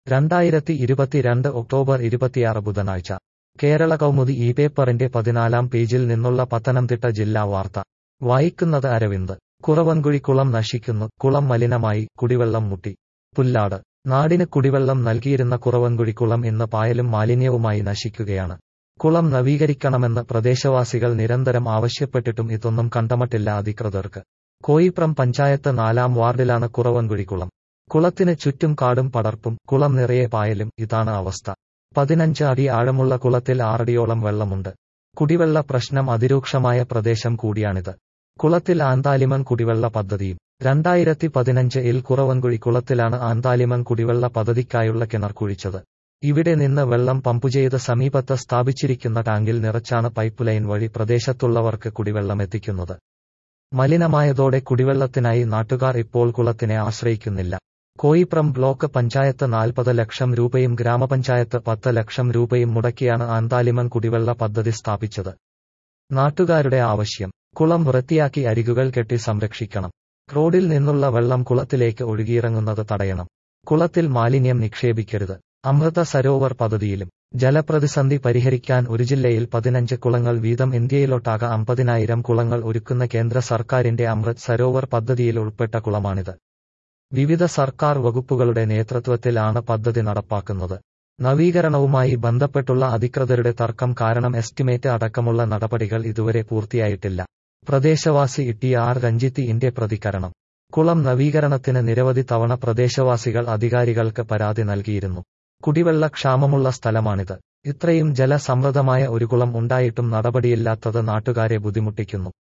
രണ്ടായിരത്തി ഇരുപത്തിരണ്ട് ഒക്ടോബർ ഇരുപത്തിയാറ് ബുധനാഴ്ച കേരള കൗമുദി ഈ പേപ്പറിന്റെ പതിനാലാം പേജിൽ നിന്നുള്ള പത്തനംതിട്ട ജില്ലാ വാർത്ത വായിക്കുന്നത് അരവിന്ദ് കുറവൻകുഴി കുളം നശിക്കുന്നു കുളം മലിനമായി കുടിവെള്ളം മുട്ടി പുല്ലാട് നാടിന് കുടിവെള്ളം നൽകിയിരുന്ന കുറവൻകുഴി കുളം ഇന്ന് പായലും മാലിന്യവുമായി നശിക്കുകയാണ് കുളം നവീകരിക്കണമെന്ന് പ്രദേശവാസികൾ നിരന്തരം ആവശ്യപ്പെട്ടിട്ടും ഇതൊന്നും കണ്ടമട്ടില്ല അധികൃതർക്ക് കോയിപ്രം പഞ്ചായത്ത് നാലാം വാർഡിലാണ് കുറവൻകുഴി കുളം കുളത്തിന് ചുറ്റും കാടും പടർപ്പും കുളം നിറയെ പായലും ഇതാണ് അവസ്ഥ പതിനഞ്ച് അടി ആഴമുള്ള കുളത്തിൽ ആറടിയോളം വെള്ളമുണ്ട് കുടിവെള്ള പ്രശ്നം അതിരൂക്ഷമായ പ്രദേശം കൂടിയാണിത് കുളത്തിൽ ആന്താലിമൻ കുടിവെള്ള പദ്ധതിയും രണ്ടായിരത്തി പതിനഞ്ച് ഇൽ കുറവൻകുഴി കുളത്തിലാണ് ആന്താലിമൻ കുടിവെള്ള പദ്ധതിക്കായുള്ള കിണർ കുഴിച്ചത് ഇവിടെ നിന്ന് വെള്ളം പമ്പു ചെയ്ത് സമീപത്ത് സ്ഥാപിച്ചിരിക്കുന്ന ടാങ്കിൽ നിറച്ചാണ് പൈപ്പ് ലൈൻ വഴി പ്രദേശത്തുള്ളവർക്ക് കുടിവെള്ളം എത്തിക്കുന്നത് മലിനമായതോടെ കുടിവെള്ളത്തിനായി നാട്ടുകാർ ഇപ്പോൾ കുളത്തിനെ ആശ്രയിക്കുന്നില്ല കോയിപ്രം ബ്ലോക്ക് പഞ്ചായത്ത് നാൽപ്പത് ലക്ഷം രൂപയും ഗ്രാമപഞ്ചായത്ത് പത്ത് ലക്ഷം രൂപയും മുടക്കിയാണ് ആന്താലിമൻ കുടിവെള്ള പദ്ധതി സ്ഥാപിച്ചത് നാട്ടുകാരുടെ ആവശ്യം കുളം വൃത്തിയാക്കി അരികുകൾ കെട്ടി സംരക്ഷിക്കണം റോഡിൽ നിന്നുള്ള വെള്ളം കുളത്തിലേക്ക് ഒഴുകിയിറങ്ങുന്നത് തടയണം കുളത്തിൽ മാലിന്യം നിക്ഷേപിക്കരുത് അമൃത സരോവർ പദ്ധതിയിലും ജലപ്രതിസന്ധി പരിഹരിക്കാൻ ഒരു ജില്ലയിൽ പതിനഞ്ച് കുളങ്ങൾ വീതം ഇന്ത്യയിലൊട്ടാകെ അമ്പതിനായിരം കുളങ്ങൾ ഒരുക്കുന്ന കേന്ദ്ര സർക്കാരിന്റെ അമൃത് സരോവർ പദ്ധതിയിൽ ഉൾപ്പെട്ട കുളമാണിത് വിവിധ സർക്കാർ വകുപ്പുകളുടെ നേതൃത്വത്തിലാണ് പദ്ധതി നടപ്പാക്കുന്നത് നവീകരണവുമായി ബന്ധപ്പെട്ടുള്ള അധികൃതരുടെ തർക്കം കാരണം എസ്റ്റിമേറ്റ് അടക്കമുള്ള നടപടികൾ ഇതുവരെ പൂർത്തിയായിട്ടില്ല പ്രദേശവാസി ടി ആർ രഞ്ജിത്തിന്റെ പ്രതികരണം കുളം നവീകരണത്തിന് നിരവധി തവണ പ്രദേശവാസികൾ അധികാരികൾക്ക് പരാതി നൽകിയിരുന്നു കുടിവെള്ള ക്ഷാമമുള്ള സ്ഥലമാണിത് ഇത്രയും ജലസമൃദ്ധമായ ഒരു കുളം ഉണ്ടായിട്ടും നടപടിയില്ലാത്തത് നാട്ടുകാരെ ബുദ്ധിമുട്ടിക്കുന്നു